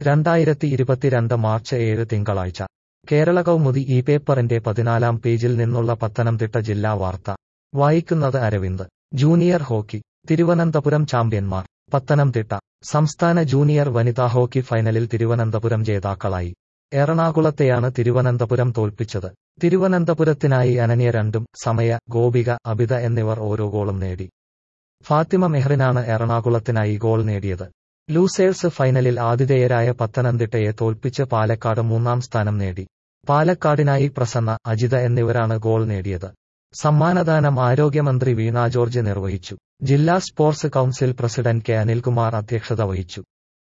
രണ്ടായിരത്തി ഇരുപത്തിരണ്ട് മാർച്ച് ഏഴ് തിങ്കളാഴ്ച കേരള കൗമുദി ഈ പേപ്പറിന്റെ പതിനാലാം പേജിൽ നിന്നുള്ള പത്തനംതിട്ട ജില്ലാ വാർത്ത വായിക്കുന്നത് അരവിന്ദ് ജൂനിയർ ഹോക്കി തിരുവനന്തപുരം ചാമ്പ്യന്മാർ പത്തനംതിട്ട സംസ്ഥാന ജൂനിയർ വനിതാ ഹോക്കി ഫൈനലിൽ തിരുവനന്തപുരം ജേതാക്കളായി എറണാകുളത്തെയാണ് തിരുവനന്തപുരം തോൽപ്പിച്ചത് തിരുവനന്തപുരത്തിനായി അനന്യ രണ്ടും സമയ ഗോപിക അബിത എന്നിവർ ഓരോ ഗോളും നേടി ഫാത്തിമ മെഹ്റിനാണ് എറണാകുളത്തിനായി ഗോൾ നേടിയത് ലൂസേഴ്സ് ഫൈനലിൽ ആതിഥേയരായ പത്തനംതിട്ടയെ തോൽപ്പിച്ച് പാലക്കാട് മൂന്നാം സ്ഥാനം നേടി പാലക്കാടിനായി പ്രസന്ന അജിത എന്നിവരാണ് ഗോൾ നേടിയത് സമ്മാനദാനം ആരോഗ്യമന്ത്രി വീണ ജോർജ് നിർവഹിച്ചു ജില്ലാ sports council president K Anilkumar അധ്യക്ഷത വഹിച്ചു